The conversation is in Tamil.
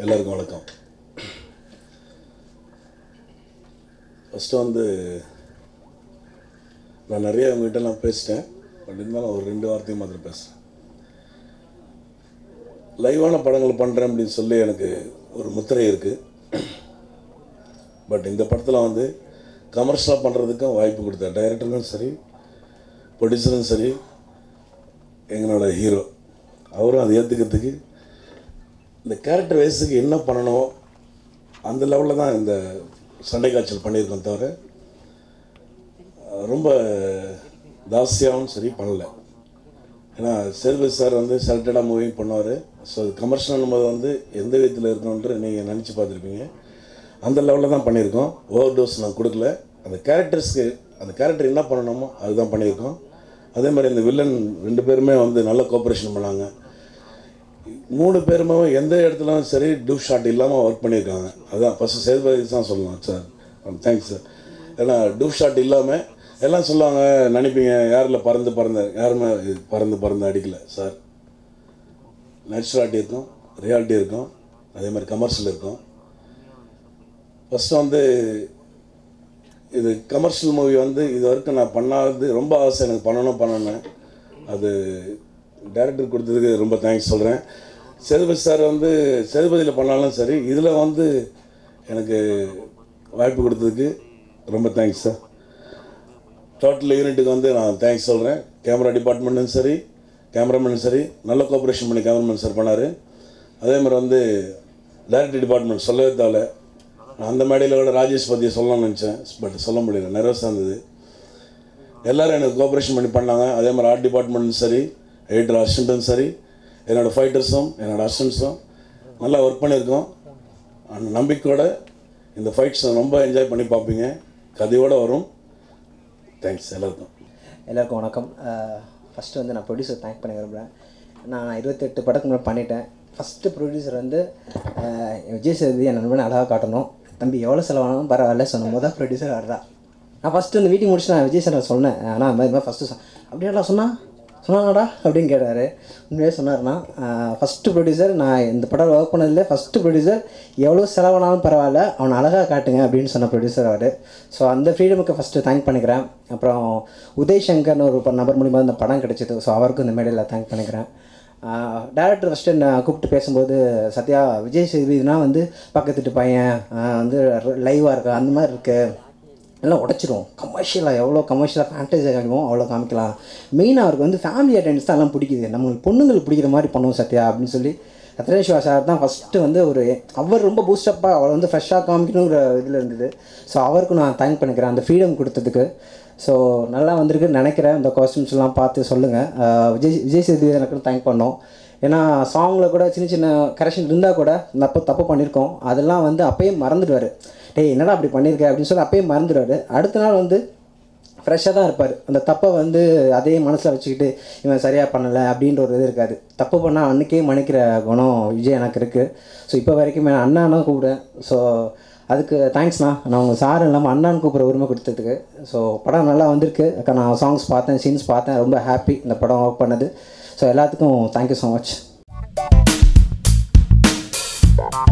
எல்லாருக்கும் வணக்கம் ஃபஸ்ட்டு வந்து நான் நிறைய உங்ககிட்ட நான் பேசிட்டேன் பட் இருந்தாலும் ஒரு ரெண்டு வார்த்தையும் மாத்திரம் பேசுகிறேன் லைவான படங்கள் பண்ணுறேன் அப்படின்னு சொல்லி எனக்கு ஒரு முத்திரை இருக்குது பட் இந்த படத்தில் வந்து கமர்ஷியலாக பண்ணுறதுக்கும் வாய்ப்பு கொடுத்தேன் டைரக்டரும் சரி ப்ரொடியூசரும் சரி எங்களோட ஹீரோ அவரும் அதை ஏற்றுக்கிறதுக்கு இந்த கேரக்டர் வயசுக்கு என்ன பண்ணணும் அந்த லெவலில் தான் இந்த சண்டை காய்ச்சல் பண்ணியிருக்கோம் தவிர அஹ், ரொம்ப தாசியாகவும் சரி பண்ணல ஏன்னா சேதுபதி சார் வந்து செலக்டடாக மூவி பண்ணுவார் ஸோ அது கமர்ஷியல் போது வந்து எந்த விதத்தில் இருக்கணுன்ற நீங்கள் நினச்சி பார்த்துருப்பீங்க அந்த லெவலில் தான் பண்ணியிருக்கோம் ஓவர் டோஸ் நான் கொடுக்கல அந்த கேரக்டர்ஸ்க்கு அந்த கேரக்டர் என்ன பண்ணணுமோ அதுதான் பண்ணியிருக்கோம் அதே மாதிரி இந்த வில்லன் ரெண்டு பேருமே வந்து நல்ல கோஆப்ரேஷன் பண்ணாங்க மூணு பேருமே எந்த இடத்துலையும் சரி டூப் ஷாட் இல்லாமல் ஒர்க் பண்ணியிருக்காங்க அதான் ஃபஸ்ட்டு சேதுபதி தான் சொல்லலாம் சார் தேங்க்ஸ் சார் ஏன்னா டூப் ஷாட் இல்லாமல் எல்லாம் சொல்லுவாங்க நினைப்பீங்க யாரில் பறந்து பறந்த யாருமே இது பறந்து பறந்து அடிக்கல சார் நேச்சுராலிட்டி இருக்கும் ரியாலிட்டி இருக்கும் அதே மாதிரி கமர்ஷியல் இருக்கும் ஃபஸ்ட்டு வந்து இது கமர்ஷியல் மூவி வந்து இது வரைக்கும் நான் பண்ணாதது ரொம்ப ஆசை எனக்கு பண்ணணும் பண்ணணும் அது டேரக்டர் கொடுத்ததுக்கு ரொம்ப தேங்க்ஸ் சொல்கிறேன் சேதுபதி சார் வந்து சேதுபதியில் பண்ணாலும் சரி இதில் வந்து எனக்கு வாய்ப்பு கொடுத்ததுக்கு ரொம்ப தேங்க்ஸ் சார் டோட்டல் யூனிட்டுக்கு வந்து நான் தேங்க்ஸ் சொல்கிறேன் கேமரா டிபார்ட்மெண்ட்டும் சரி கேமராமேனும் சரி நல்ல கோஆப்ரேஷன் பண்ணி கேமராமேன் சார் பண்ணார் அதே மாதிரி வந்து டைரக்டர் டிபார்ட்மெண்ட் சொல்லவே தேவையில்ல நான் அந்த மேடையில் கூட ராஜேஷ் பற்றி சொல்லணும்னு நினச்சேன் பட் சொல்ல முடியல நர்வஸாக இருந்தது எல்லோரும் எனக்கு கோஆப்ரேஷன் பண்ணி பண்ணாங்க அதே மாதிரி ஆர்ட் டிபார்ட்மெண்ட்டும் சரி எடிட்டர் அசிஸ்டண்ட்டும் சரி என்னோடய ஃபைட்டர்ஸும் என்னோடய அசிஸ்டன்ஸும் நல்லா ஒர்க் பண்ணியிருக்கோம் அந்த நம்பிக்கையோட இந்த ஃபைட்ஸை ரொம்ப என்ஜாய் பண்ணி பார்ப்பீங்க கதையோடு வரும் தேங்க்ஸ் எல்லாருக்கும் எல்லாருக்கும் வணக்கம் ஃபஸ்ட்டு வந்து நான் ப்ரொடியூசர் தேங்க் பண்ண விரும்புகிறேன் நான் இருபத்தெட்டு படத்துக்கு முன்னாடி பண்ணிட்டேன் ஃபஸ்ட்டு ப்ரொடியூசர் வந்து அஹ், விஜய் சேதுபதி என் நண்பனை அழகாக காட்டணும் தம்பி எவ்வளோ செலவானாலும் பரவாயில்ல சொன்ன முதல் ப்ரொடியூசர் அவர் தான் நான் ஃபஸ்ட்டு இந்த மீட்டிங் முடிச்சு நான் விஜய் சார் சொன்னேன் ஆனால் அது மாதிரி ஃபஸ்ட்டு சொ அப்படியாடா சொன்னா சொன்னாங்கடா அப்படின்னு கேட்டார் உண்மையே சொன்னார்னா ஃபஸ்ட்டு ப்ரொடியூசர் நான் இந்த படம் ஒர்க் பண்ணதில் ஃபஸ்ட்டு ப்ரொடியூசர் எவ்வளோ செலவானாலும் பரவாயில்ல அவனை அழகாக காட்டுங்க அப்படின்னு சொன்ன ப்ரொடியூசர் அவர் ஸோ அந்த ஃப்ரீடமுக்கு ஃபஸ்ட்டு தேங்க் பண்ணிக்கிறேன் அப்புறம் உதய் சங்கர்னு ஒரு ப- நபர் மூலிமா இந்த படம் கிடைச்சிது ஸோ அவருக்கும் இந்த மேடையில் தேங்க் பண்ணிக்கிறேன் டேரக்டர் ஃபஸ்ட்டு நான் கூப்பிட்டு பேசும்போது சத்யா விஜய் சேதுபதினா வந்து பக்கத்து வீட்டு பையன் ஆஹ் வந்து லைவாக இருக்கா அந்த மாதிரி இருக்குது எல்லாம் உடச்சிரும் கமர்ஷியலாக எவ்வளோ கமர்ஷியலாக ஃபேண்டசி ஆகுமோ அவ்வளோ காமிக்கலாம் மெயினாக அவருக்கு வந்து ஃபேமிலி அட்டெண்டன்ஸ் தான் எல்லாம் பிடிக்குது நம்மளுக்கு பொண்ணுங்களுக்கு பிடிக்கிற மாதிரி பண்ணுவோம் சத்யா அப்படின்னு சொல்லி ரத்னேஷ் சிவா சார் தான் ஃபஸ்ட்டு வந்து ஒரு அவர் ரொம்ப பூஸ்டப்பாக அவரை வந்து ஃப்ரெஷ்ஷாக காமிக்கணுங்கிற இதில் இருந்தது ஸோ அவருக்கு நான் தேங்க் பண்ணிக்கிறேன் அந்த ஃப்ரீடம் கொடுத்ததுக்கு ஸோ நல்லா வந்திருக்குன்னு நினைக்கிறேன் இந்த காஸ்டியூம்ஸ்லாம் பார்த்து சொல்லுங்கள் விஜய் விஜய் சேதுபதி எனக்கு தேங்க் பண்ணோம் ஏன்னா சாங்கில் கூட சின்ன சின்ன கரெக்ஷன் இருந்தால் கூட தப்பு தப்பு பண்ணியிருக்கோம் அதெல்லாம் வந்து அப்பயே மறந்துடுவார் டேய் என்னடா அப்படி பண்ணியிருக்க அப்படின்னு சொல்லி அப்பயே மறந்துடுவார் அடுத்த நாள் வந்து ஃப்ரெஷ்ஷாக தான் இருப்பார் அந்த தப்பை வந்து அதே மனசில் வச்சுக்கிட்டு இவன் சரியாக பண்ணலை அப்படின்ற ஒரு இது இருக்காது தப்பு பண்ணால் அன்றைக்கே மன்னிக்கிற குணம் விஜய் எனக்கு இருக்குது ஸோ இப்போ வரைக்கும் நான் அண்ணானா கூப்பிடுவேன் ஸோ அதுக்கு தேங்க்ஸ்ண்ணா நான் உங்கள் சார் இல்லாமல் அண்ணான்னு கூப்பிட்ற உரிமை கொடுத்ததுக்கு ஸோ படம் நல்லா வந்திருக்கு அக்கா நான் சாங்ஸ் பார்த்தேன் சீன்ஸ் பார்த்தேன் ரொம்ப ஹாப்பி இந்த படம் ஒர்க் பண்ணது ஸோ எல்லாத்துக்கும் தேங்க்யூ ஸோ மச்